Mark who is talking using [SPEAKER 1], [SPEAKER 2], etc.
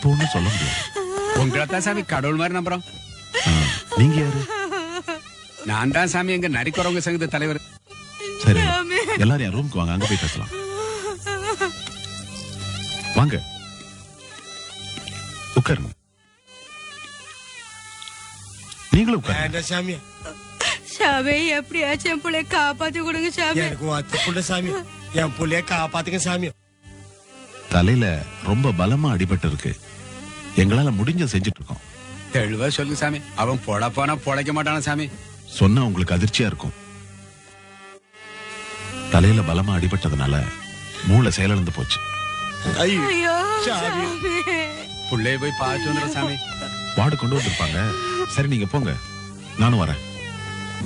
[SPEAKER 1] இப்ப ஒண்ணும் சொல்ல முடியாது
[SPEAKER 2] உங்களை தான் சாமி கடவுள் மாதிரி நம்புறோம்
[SPEAKER 1] ஆ, நீங்க யாரு
[SPEAKER 2] நான் தான் சாமி எங்க நரிக்குறவங்க சங்கத்து தலைவர்
[SPEAKER 1] சரி எல்லாரும் என் ரூமுக்கு வாங்க அங்க போய் பேசலாம் வாங்க உட்காருங்க நீங்களும் உட்காருங்க
[SPEAKER 3] வேண்டாம் சாமி
[SPEAKER 4] சாமி எப்படியாச்சும் என் பிள்ளைய காப்பாத்தி கொடுங்க சாமி
[SPEAKER 3] எனக்கு வாத்து புள்ள சாமி என் புள்ளைய காப்பாத்துங்க சாமி
[SPEAKER 1] தலையில ரொம்ப பலமா அடிபட்டு இருக்கு எங்களால முடிஞ்ச செஞ்சுட்டு இருக்கோம்
[SPEAKER 2] தெளிவா சொல்லுங்க சாமி அவன் பொழ போனா பொழைக்க மாட்டான சாமி
[SPEAKER 1] சொன்னா உங்களுக்கு அதிர்ச்சியா இருக்கும் தலையில பலமா அடிபட்டதுனால மூளை செயலிழந்து போச்சு
[SPEAKER 3] ஐயோ
[SPEAKER 4] ஐயோ
[SPEAKER 3] சாமி.
[SPEAKER 4] சாமி
[SPEAKER 2] புள்ளைய போய் பார்த்து வந்துடுறேன் சாமி
[SPEAKER 1] வார்டு கொண்டு வந்திருப்பாங்க சரி நீங்க போங்க நானும் வரேன்